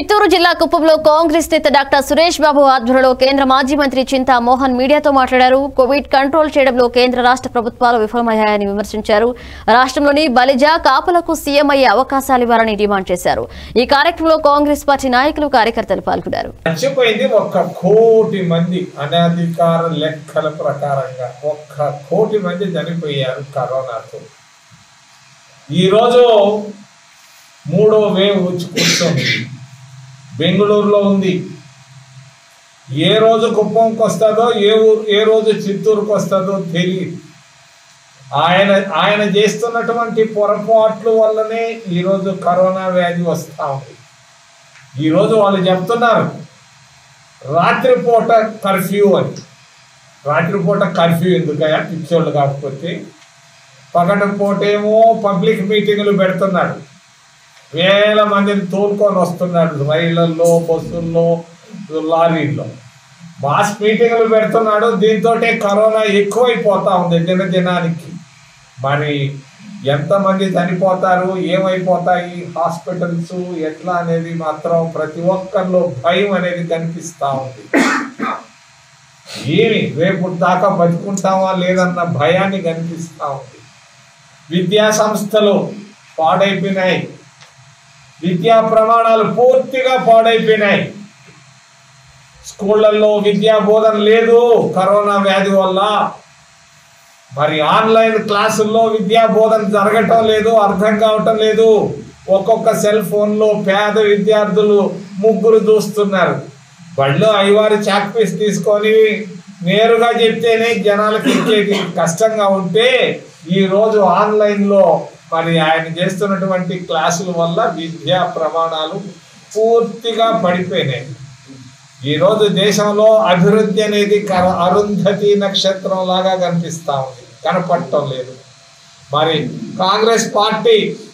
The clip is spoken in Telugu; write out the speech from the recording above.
చిత్తూరు జిల్లా కుప్పంలో కాంగ్రెస్ నేత డాక్టర్ సురేష్ బాబు ఆధ్వర్యంలో కేంద్ర మాజీ మంత్రి చింతా మోహన్ మీడియాతో మాట్లాడారు కోవిడ్ కంట్రోల్ చేయడంలో కేంద్ర రాష్ట్ర ప్రభుత్వాలు విఫలమయ్యాయని విమర్శించారు రాష్ట్రంలోని బలిజ కాపులకు సీఎం అయ్యే అవకాశాలు ఇవ్వాలని డిమాండ్ చేశారు ఈ కార్యక్రమంలో కాంగ్రెస్ పార్టీ నాయకులు కార్యకర్తలు పాల్గొన్నారు చచ్చిపోయింది ఒక్క కోటి మంది అనధికార లెక్కల ప్రకారంగా ఒక్క కోటి మంది చనిపోయారు కరోనాతో ఈరోజు మూడో వేవ్ వచ్చి కూర్చొని బెంగళూరులో ఉంది ఏ రోజు కుప్పంకి వస్తుందో ఏ ఊరు ఏ రోజు చిత్తూరుకు వస్తుందో తెలియదు ఆయన ఆయన చేస్తున్నటువంటి పొరపాట్లు వల్లనే ఈరోజు కరోనా వ్యాధి వస్తూ ఉంది ఈరోజు వాళ్ళు చెప్తున్నారు రాత్రిపూట కర్ఫ్యూ అని రాత్రిపూట కర్ఫ్యూ ఎందుకయ్యా పిచ్చోళ్ళు కాకపోతే పగటిపూట ఏమో పబ్లిక్ మీటింగులు పెడుతున్నాడు వేల మందిని తోలుకొని వస్తున్నాడు రైళ్లలో బస్సుల్లో లారీల్లో మాస్ మీటింగులు పెడుతున్నాడు దీంతో కరోనా ఎక్కువైపోతా ఉంది దినదినానికి మరి ఎంతమంది చనిపోతారు ఏమైపోతాయి హాస్పిటల్స్ ఎట్లా అనేది మాత్రం ప్రతి ఒక్కరిలో భయం అనేది కనిపిస్తా ఉంది ఏమి రేపు దాకా బతుకుంటామా లేదన్న భయాన్ని కనిపిస్తా ఉంది విద్యా సంస్థలు పాడైపోయినాయి విద్యా ప్రమాణాలు పూర్తిగా పాడైపోయినాయి స్కూళ్ళల్లో విద్యా బోధన లేదు కరోనా వ్యాధి వల్ల మరి ఆన్లైన్ క్లాసుల్లో విద్యా బోధన జరగటం లేదు అర్థం కావటం లేదు ఒక్కొక్క సెల్ ఫోన్లో పేద విద్యార్థులు ముగ్గురు చూస్తున్నారు బడిలో ఐవారు చాక్ పీస్ తీసుకొని నేరుగా చెప్తేనే జనాలకు ఎక్కేది కష్టంగా ఉంటే ఈ రోజు ఆన్లైన్లో మరి ఆయన చేస్తున్నటువంటి క్లాసుల వల్ల విద్యా ప్రమాణాలు పూర్తిగా పడిపోయినాయి ఈ రోజు దేశంలో అభివృద్ధి అనేది కర- అరుంధతి నక్షత్రం లాగా కనిపిస్తా ఉంది కనపడటం లేదు మరి కాంగ్రెస్ పార్టీ